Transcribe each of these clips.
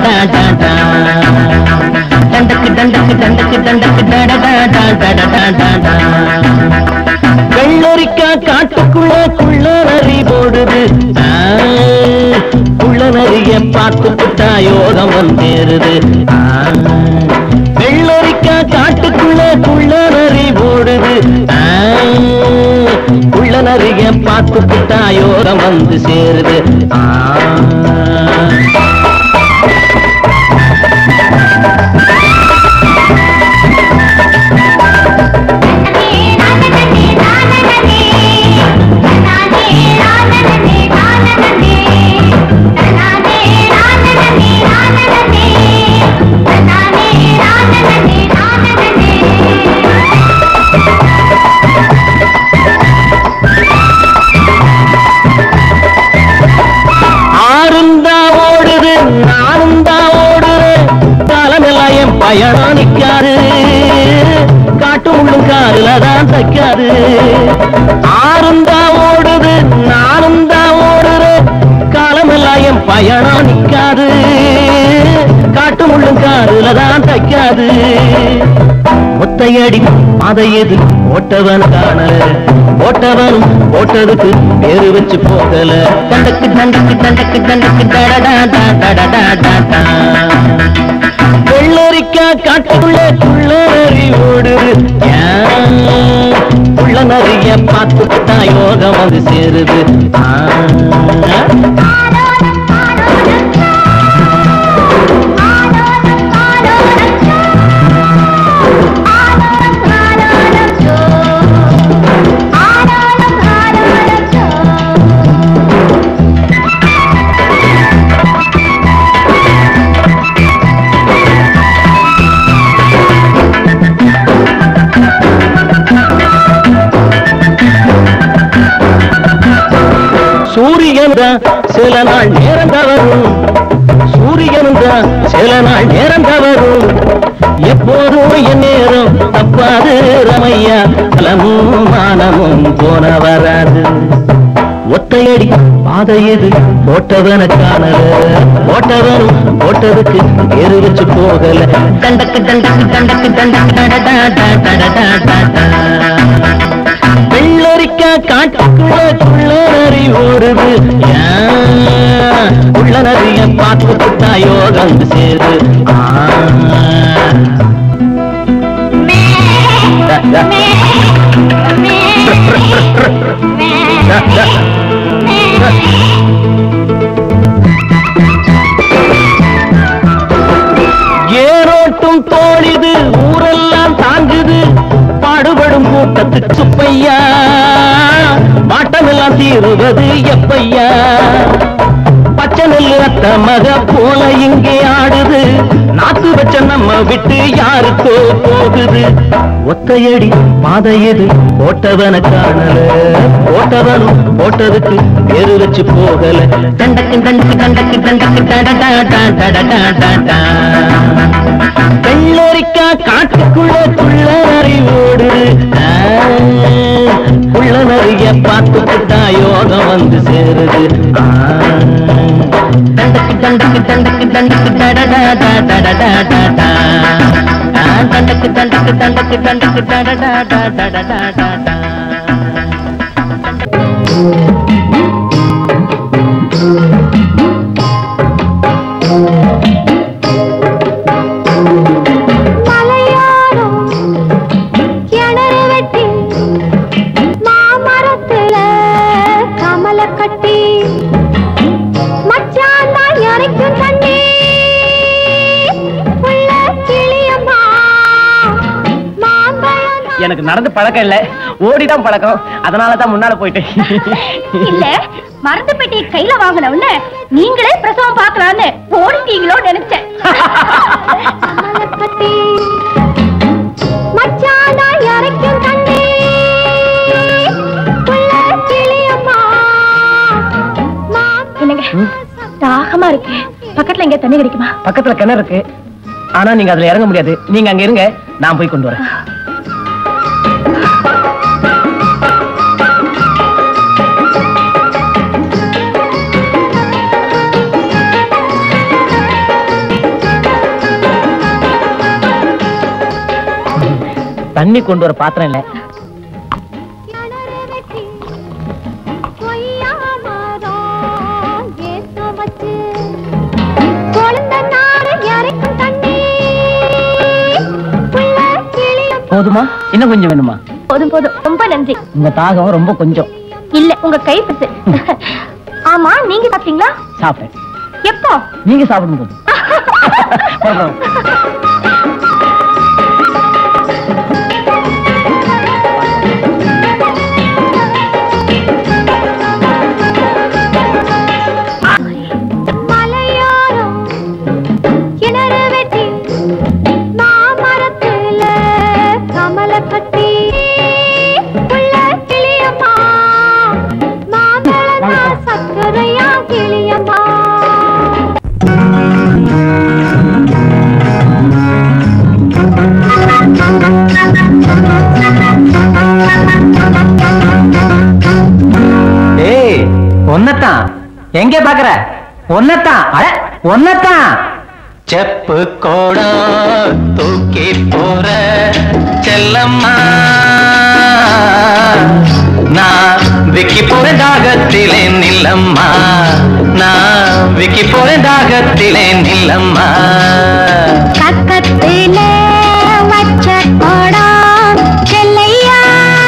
டடடா டடா தண்டக்கு தண்டக்கு தண்டக்கு தண்டக்கு டடடா டடடா டடா வெள்ளரிக்கா காட்டுக்குள்ள குள்ள நரி போடுது ஆ, குள்ள நரிய பார்த்து புட்டா யோகம் வந்தேருது ஆ, வெள்ளரிக்கா காட்டுக்குள்ள குள்ள நரி போடுது ஆ, குள்ள நரிய பார்த்து புட்டா யோகம் வந்து சேருது ஆ ஆறுந்தா ஓடுது நானும் தான் ஓடுறேன் காலமெல்லாம் என் பயணம் நிக்காது காட்டு முள்ளும் காதுல தான் தைக்காது ஆறுந்தா ஓடுது நானும் தான் ஓடுறேன் காலமெல்லாம் என் பயணம் நிக்காது காட்டு முள்ளும் காதுல தான் தைக்காது முத்தையடி பாதையது ஓட்டவன் காணல ஓட்டவனும் ஓட்டதுக்கு பேரு வச்சு போகல தண்டக்கு தண்டக்கு தண்டக்கு தண்டக்கு டடடா டடடா டடா வெள்ளரிக்கா காட்டுக்குள்ள குள்ள நரி ஓடுது ஏன் உள்ள நரிய பார்த்துக்கிட்டா யோகம் வந்து சேருது ஆ சூரியன் தான் சில நாள் நேரம் தவறும் சூரியன் தான் சில நாள் நேரம் தவறும் எப்போதும் என் நேரம் தப்பாது ரமையா கலமும் மானமும் போன வராது ஒத்தையடி பாதை எது போட்டவன காணல போட்டவனும் போட்டதுக்கு எரு வச்சு போகல தண்டக்கு தண்டக்கு தண்டக்கு தண்டக்கு டடடா டடடா டடடா வெள்ளரிக்கா காட்டுக்குள்ள குள்ள நரி ஓடுது ஏன் உள்ள நரிய பார்த்து புட்டா யோகம் சேரு ஆ. ட, ட. ட, ட. ஏரோட்டும் தோழிது ஊரெல்லாம் தாங்குது பாடுபடும் கூட்டத்துக்கு சுப்பையா மாட்டமெல்லாம் தீருவது எப்பையா பச்சை நெல்லு அத்த மக போல இங்கே ஆடுது நாத்து வச்ச நம்ம விட்டு யாருக்கோ போகுது ஒத்தையடி பாதையது போட்டவன காணல போட்டவனும் போட்டதுக்கு பேரு வச்சு போகல தண்டக்கு தண்டக்கு தண்டக்கு தண்டக்கு டடடா டடடா டடா வெள்ளரிக்கா காட்டுக்குள்ள குள்ள நரி ஓடுது ஆ, குள்ள நரிய பார்த்து புட்டா யோகம் வந்து சேருது ஆ. தண்டக்கு தண்டக்கு தண்டக்கு தண்டக்கு டடடா டடடா டடா ஆ, தண்டக்கு தண்டக்கு தண்டக்கு தண்டக்கு டடடா டடடா டடா மலையாரும் கிணறு வெட்டி மாமரத்துல கமல கட்டி மச்சான் தான் இறைக்கும் தண்ணி உள்ள கிளியம்மா மாம்பழம் தான் எனக்கு நடந்து பழக்கம் இல்ல ஓடிதான் பழக்கம் அதனால தான் முன்னால போயிட்டு இல்ல மருந்து பெட்டியை கையில வாங்கின உடனே நீங்களே பிரசவம் பார்க்கலான்னு ஓடிட்டீங்களோ நினைச்சேன் மச்சானா இறைக்கும் தண்ணி புள்ள கிளியம்மா என்னங்க தாகமா இருக்கு பக்கத்துல எங்க தண்ணி கிடைக்குமா பக்கத்துல கிணறு இருக்கு ஆனா நீங்க அதுல இறங்க முடியாது நீங்க அங்க இருங்க நான் போய் கொண்டு வரேன் தண்ணி கொண்டு வர பாத்திரம் இல்ல போதுமா இன்னும் கொஞ்சம் வேணுமா போதும் போதும் ரொம்ப நன்றி உங்க தாகம் ரொம்ப கொஞ்சம் இல்ல உங்க கை பசு ஆமா நீங்க சாப்பிட்டீங்களா சாப்பிட்டேன் எப்போ நீங்க சாப்பிடும் போது போதும். மலையோரம் கிணறு வெட்டி மாமரத்துல கமல கட்டி உள்ள கிளியம்மா மாம்பழமா சக்கரையா கிளியம்மா ஏய் ஒன்னத்தான் எங்க பாக்குற ஒன்னத்தான் அட ஒன்னத்தான் செப்பு கோடா தூக்கி போற செல்லம்மா நான் விக்கி போற தாகத்திலே நில்லம்மா நான் விக்கி போற தாகத்திலே நில்லம்மா பக்கத்துல வச்ச கோடம் செல்லையா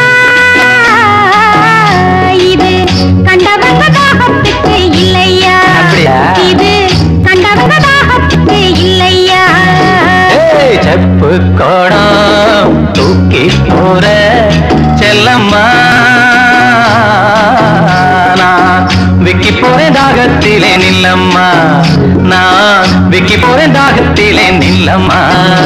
இது கண்டவங்க தாகத்துக்கு இல்லையா அப்படியா? இது கண்டவங்க தாகத்துக்கு இல்லையா ஏய், செப்பு கோடா தூக்கி போற செல்லம்மா நான் விக்கி போறேன் தாகத்திலே நில்லம்மா நான் விக்கி போறேன் தாகத்திலே நில்லம்மா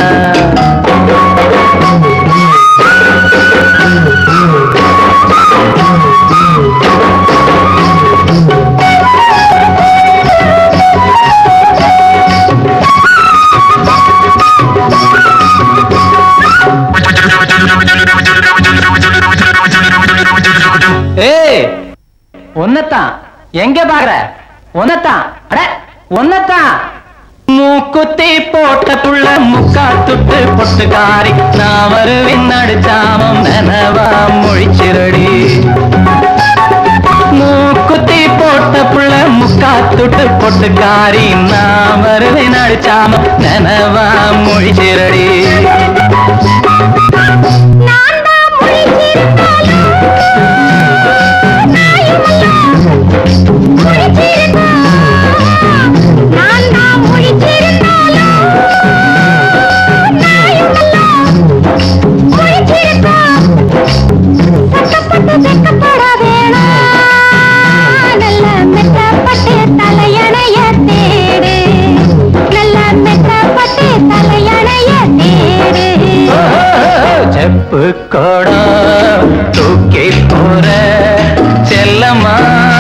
ஏய் ஒன்னத்தான் எங்க பாக்குற ஒன்னத்தான் அட ஒன்னத்தான் மூக்குத்தி போட்ட புள்ள முக்கா துட்டு பொட்டுக்காரி நான் வருவேன் நடிச்சாமம் நனவா மொழிச்சிரடி மூக்குத்தி போட்ட புள்ள முக்கா துட்டு பொட்டுக்காரி நான் வருவேன் நடிச்சாமம் நனவா மொழிச்சிரடி நான் தான் முழிச்சிருந்தாலும் நான் தான் முழிச்சிருந்தாலும் சட்டப்பட்டு வெக்கப்பட வேணாம் நல்ல மெத்தப்பட்டு தலையணைய தேடு நல்ல மெத்தப்பட்டு தலையணைய தேடு செப்பு கோடா தூக்கி போற செல்லம்மா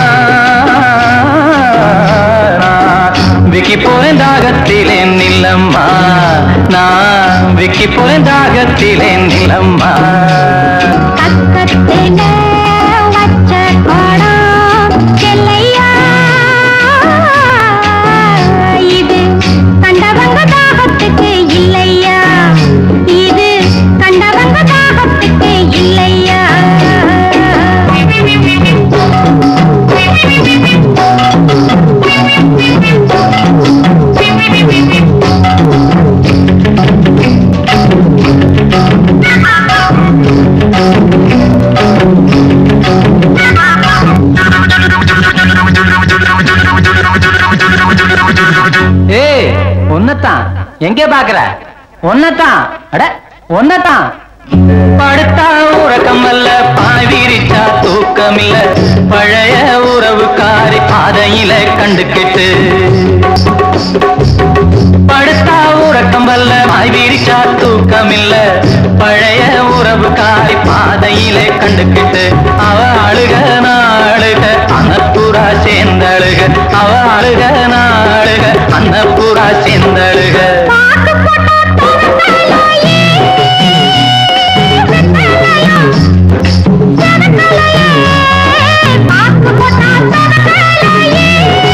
விக்கி போறேன் தாகத்திலே நில்லம்மா நான் விக்கி போறேன் தாகத்திலே நில்லம்மா பக்கத்துல வச்ச கோடம் செல்லையா இது கண்டவங்க தாகத்துக்கு இல்லையா இது கண்டவங்க தாகத்துக்கு இல்லையா ஏய் ஒன்னத்தான் எங்க பாக்குற ஒன்னத்தான் அட ஒன்னத்தான் படுத்தா உறக்கம் அல்ல பாய் விரிச்சா தூக்கம் இல்ல பழைய உறவுக்காரி பாதையில கண்டுக்கிட்டு படுத்தா உறக்கம் வல்ல பாய் விரிச்சா தூக்கம் இல்ல பழைய உறவுக்காரி பாதையில கண்டுக்கிட்டு அவ அழுக நாளுக அன்னப்புறா சேர்ந்தழுக அவ அழுக நாளுக அன்னப்புறா சேர்ந்தழுக பாக்கு போட்டா தவக்கலையே வெத்தலையா தவக்கலையே பாக்கு போட்டா தவக்கலையே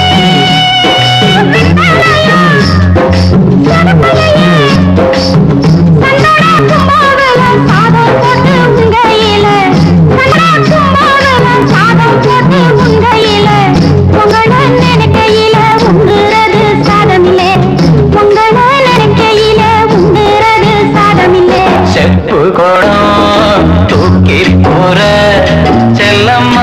வெத்தலையா தவக்கலையே சந்தன கும்பாவல சாதனையா தூக்கி போற செல்லம்மா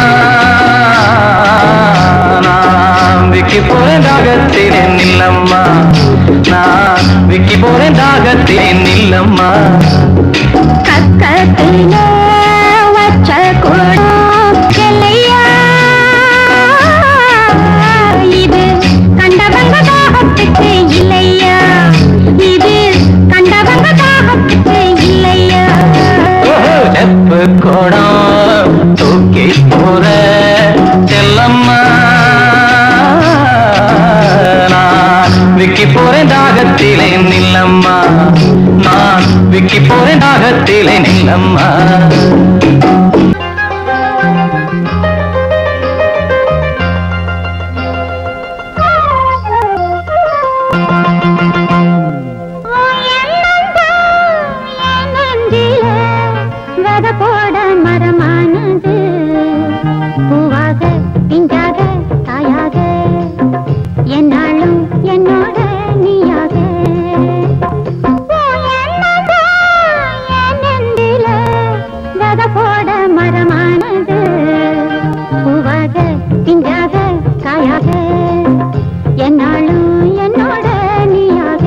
நான் விக்கி போறேன் தாகத்திலே நில்லம்மா நான் விக்கி போறேன் தாகத்திலே நில்லம்மா கக்கத்தில வச்ச குடம் இல்லையா இது கண்டவங்க தாகத்துக்கு இல்லையா இது கண்டவங்க தாகத்துக்கு இல்லையா செப்பு குடம் தூக்கி போற செல்லம்மா நான் விக்கி போறேன் தாகத்திலே நில்லம்மா நான் விக்கி போறேன் தாகத்திலே நில்லம்மா வித போட மரமானது பூவாக பிஞ்சாக தாயாக என்னாலும் என்னோட நீயாக வித போட மரமானது பூவாக பிஞ்சாக காயாக என்னாலும் என்னோட நீயாக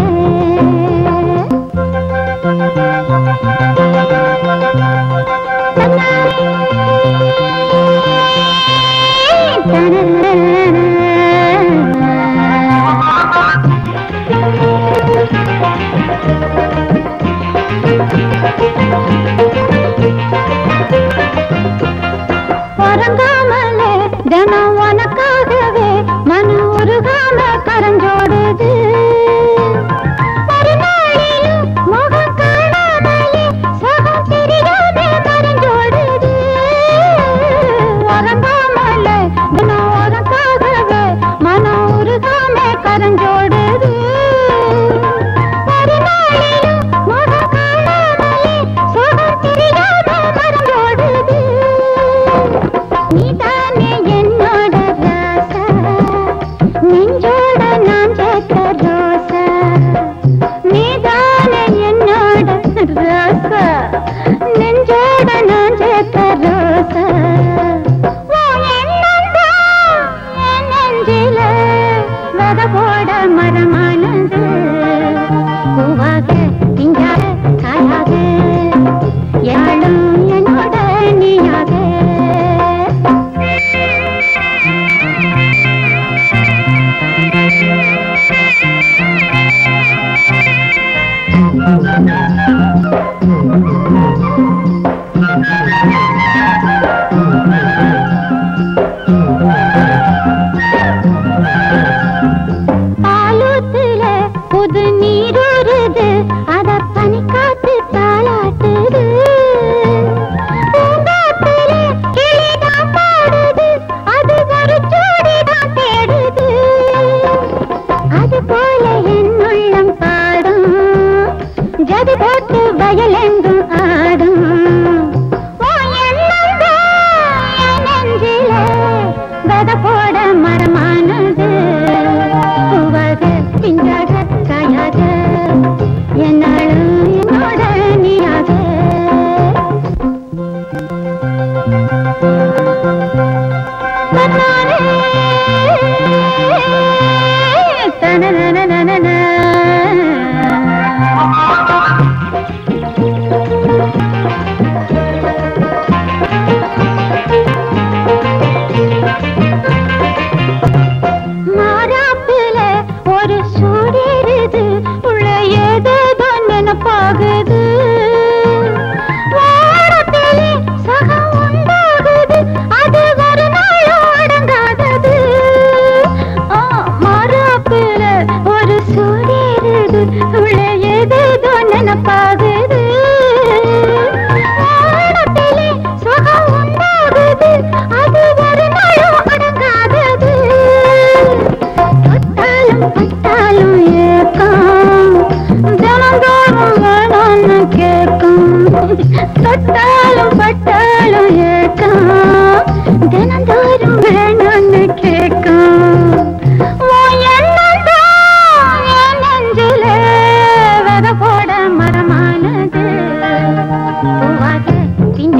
உறங்காமலே தினம் உனக்காகவே மனு உருகாம கரஞ்சோடுது மறுநாளிலும் முகம் காணாமலே சுகம் தெரியாம கரஞ்சோடுது உறங்காமலே தினம் உனக்காகவே மனம் உருகாம கரஞ்சோடுது மறுநாளிலும் முகம் காணாமலே சுகம் தெரியாம கரஞ்சோடுது நீதானே என்னோட ராசா நெஞ்சோட நான் சேர்த்த ரோசா நீதானே என்னோட ராசா நெஞ்சோட நான் சேர்த்த ரோசா உன் எண்ணம்தான் என் நெஞ்சில வித போட மரமானது பூவாக பிஞ்சாக காயாக யாழும் என்னோட நீயாக பாலூத்துல புது நீரூறுது அத பனிக்காத்து தாளாட்டுது பூங்காத்துல கிளிதான் பாடுது அது ஒரு ஜோடிதான் தேடுது அது போல என் உள்ளம் பாடும் ஜதி போட்டு வயலெங்கும் ஆடும் உன் எண்ணம்தான் என் நெஞ்சில வித போட மரமானது பூவாக பிஞ்சாக காயாக என்னாலும் என்னோட நீயாக தன்னாலே தனனனனனன. மாறாப்புல ஒரு சூடேறுது உள்ள ஏதேதோ நினப்பாகுது வாரத்திலே சகம் உண்டாகுது அது ஒரு நாளும் அடங்காதது ஆ, மாறாப்புல ஒரு சூடேறுது உள்ள ஏதேதோ நினப்பாகுது வாரத்திலே சுகம் உண்டாகுது அது ஒரு நாளும் அடங்காதது தொட்டாலும் பட்டாலும் ஏக்கம் தினந்தோறும் வேணும்னு கேட்கும் தொட்டாலும் பட்டாலும் ஏக்கம் தினந்தோறும் வேணும்னு கேட்கும் உன் எண்ணம்தான் என் நெஞ்சிலே விதை போட மரமானது பூவாக பிஞ்சாக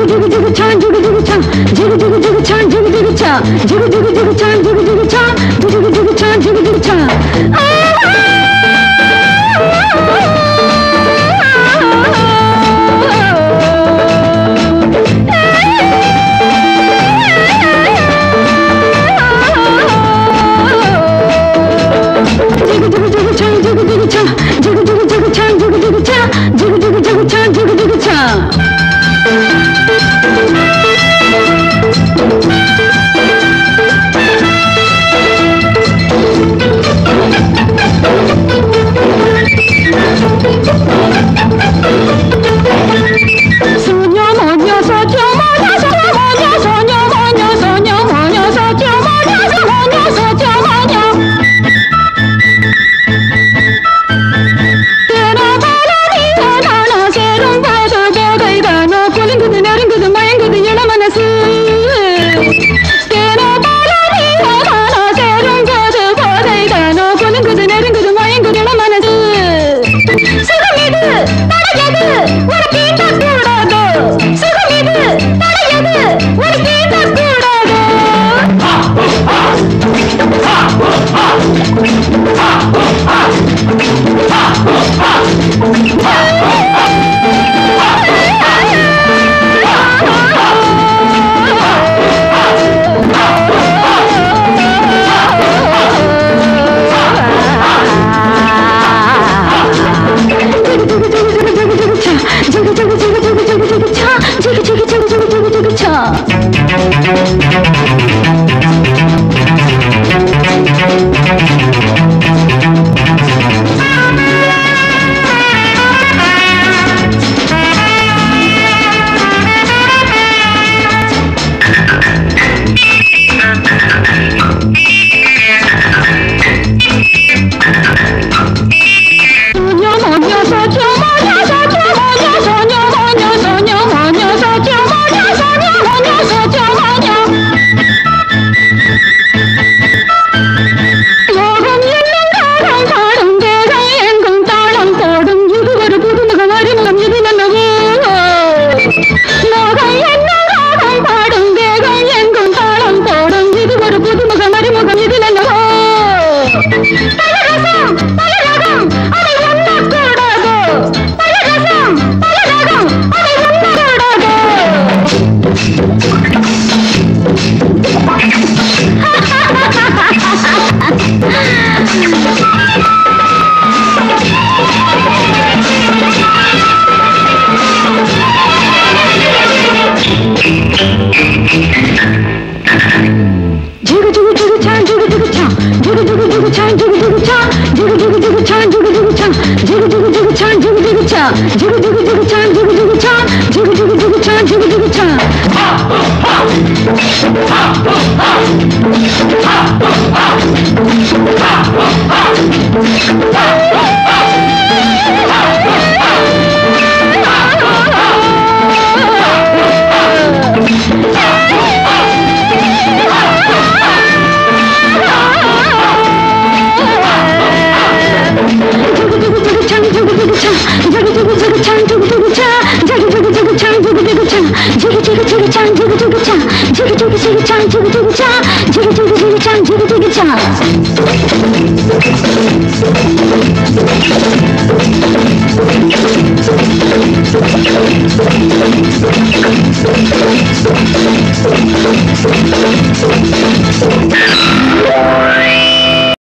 Jigga